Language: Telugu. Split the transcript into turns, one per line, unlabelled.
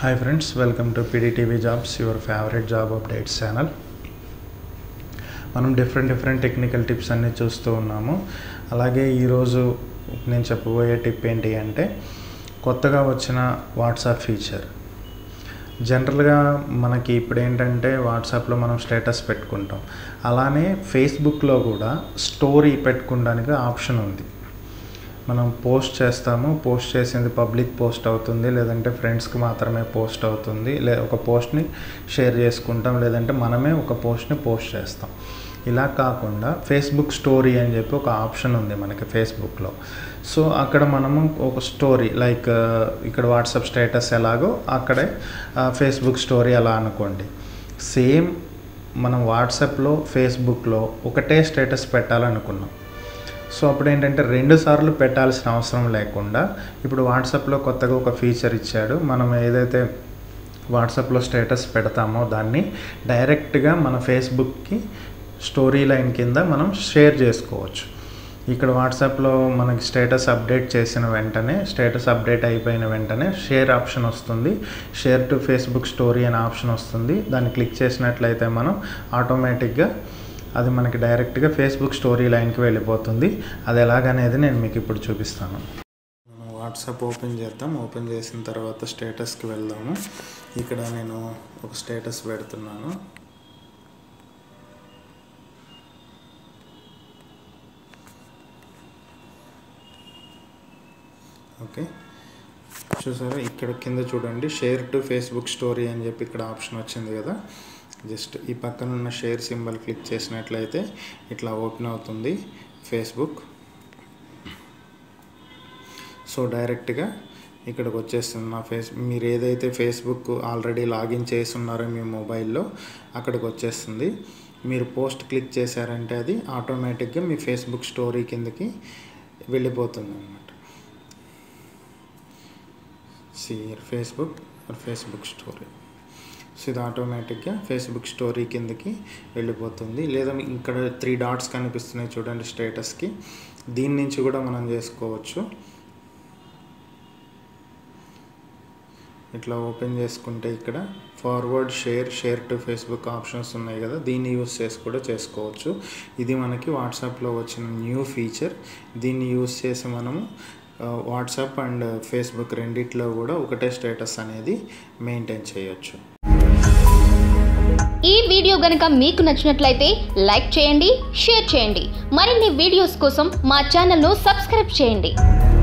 hi friends welcome to PDTV jobs your favourite job updates channel మనం డిఫరెంట్ డిఫరెంట్ టెక్నికల్ టిప్స్ అన్నీ చూస్తూ ఉన్నాము అలాగే ఈరోజు నేను చెప్పబోయే టిప్ ఏంటి అంటే కొత్తగా వచ్చిన వాట్సాప్ ఫీచర్ జనరల్గా మనకి ఇప్పుడు ఏంటంటే వాట్సాప్లో మనం స్టేటస్ పెట్టుకుంటాం అలానే ఫేస్బుక్లో కూడా స్టోరీ పెట్టుకోవడానికి ఆప్షన్ ఉంది మనం పోస్ట్ చేస్తాము పోస్ట్ చేసింది పబ్లిక్ పోస్ట్ అవుతుంది లేదంటే ఫ్రెండ్స్కి మాత్రమే పోస్ట్ అవుతుంది లే ఒక పోస్ట్ని షేర్ చేసుకుంటాం లేదంటే మనమే ఒక పోస్ట్ని పోస్ట్ చేస్తాం ఇలా కాకుండా ఫేస్బుక్ స్టోరీ అని చెప్పి ఒక ఆప్షన్ ఉంది మనకి ఫేస్బుక్లో సో అక్కడ మనము ఒక స్టోరీ లైక్ ఇక్కడ వాట్సాప్ స్టేటస్ ఎలాగో అక్కడే ఫేస్బుక్ స్టోరీ అలా అనుకోండి సేమ్ మనం వాట్సాప్లో ఫేస్బుక్లో ఒకటే స్టేటస్ పెట్టాలనుకున్నాం సో అప్పుడు ఏంటంటే రెండు సార్లు పెట్టాల్సిన అవసరం లేకుండా ఇప్పుడు వాట్సాప్లో కొత్తగా ఒక ఫీచర్ ఇచ్చాడు మనం ఏదైతే వాట్సాప్లో స్టేటస్ పెడతామో దాన్ని డైరెక్ట్గా మన ఫేస్బుక్కి స్టోరీ లైన్ కింద మనం షేర్ చేసుకోవచ్చు ఇక్కడ వాట్సాప్లో మనకి స్టేటస్ అప్డేట్ చేసిన వెంటనే స్టేటస్ అప్డేట్ అయిపోయిన వెంటనే షేర్ ఆప్షన్ వస్తుంది షేర్ టు ఫేస్బుక్ స్టోరీ అనే ఆప్షన్ వస్తుంది దాన్ని క్లిక్ చేసినట్లయితే మనం ఆటోమేటిక్గా అది మనకి డైరెక్ట్గా ఫేస్బుక్ స్టోరీ లైన్కి వెళ్ళిపోతుంది అది ఎలాగనేది నేను మీకు ఇప్పుడు చూపిస్తాను మనం వాట్సాప్ ఓపెన్ చేద్దాం ఓపెన్ చేసిన తర్వాత స్టేటస్కి వెళ్దాము ఇక్కడ నేను ఒక స్టేటస్ పెడుతున్నాను ఓకే చూసారా ఇక్కడ కింద చూడండి షేర్ టు ఫేస్బుక్ స్టోరీ అని చెప్పి ఇక్కడ ఆప్షన్ వచ్చింది కదా జస్ట్ ఈ పక్కన ఉన్న షేర్ సింబల్ క్లిక్ చేసినట్లయితే ఇట్లా ఓపెన్ అవుతుంది ఫేస్బుక్ సో డైరెక్ట్గా ఇక్కడికి వచ్చేస్తుంది నా ఫేస్ మీరు ఏదైతే ఫేస్బుక్ ఆల్రెడీ లాగిన్ చేసి ఉన్నారో మీ మొబైల్లో అక్కడికి వచ్చేస్తుంది మీరు పోస్ట్ క్లిక్ చేశారంటే అది ఆటోమేటిక్గా మీ ఫేస్బుక్ స్టోరీ కిందకి వెళ్ళిపోతుంది అనమాట see Facebook Facebook story so ఇది ఆటోమేటిక్గా ఫేస్బుక్ స్టోరీ కిందకి వెళ్ళిపోతుంది లేదా ఇక్కడ త్రీ డాట్స్ కనిపిస్తున్నాయి చూడండి స్టేటస్కి దీని నుంచి కూడా మనం చేసుకోవచ్చు ఇట్లా ఓపెన్ చేసుకుంటే ఇక్కడ forward share share to Facebook options ఉన్నాయి కదా దీన్ని యూస్ చేసి కూడా చేసుకోవచ్చు ఇది మనకి వాట్సాప్లో వచ్చిన న్యూ ఫీచర్ దీన్ని యూస్ చేసి మనము వాట్సాప్ అండ్ ఫేస్బుక్ రెండిట్లో కూడా ఒకటే స్టేటస్ అనేది మెయింటైన్ చేయొచ్చు
ఈ వీడియో గనక మీకు నచ్చినట్లయితే లైక్ చేయండి షేర్ చేయండి మరిన్ని వీడియోస్ కోసం మా ఛానల్ను సబ్స్క్రైబ్ చేయండి